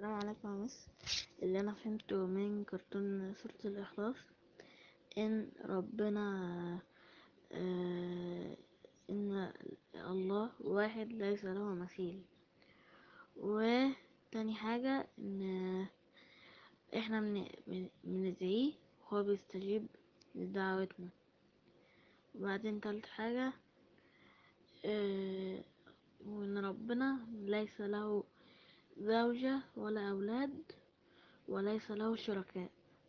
السلام عليكم يا مس اللي انا فهمته من كرتون سورة الاخلاص ان ربنا آه، ان الله واحد ليس له مثيل وتاني حاجة ان احنا من- من- بندعيه وهو بيستجيب لدعوتنا وبعدين تالت حاجة آه، وان ربنا ليس له زوجة ولا اولاد وليس له شركاء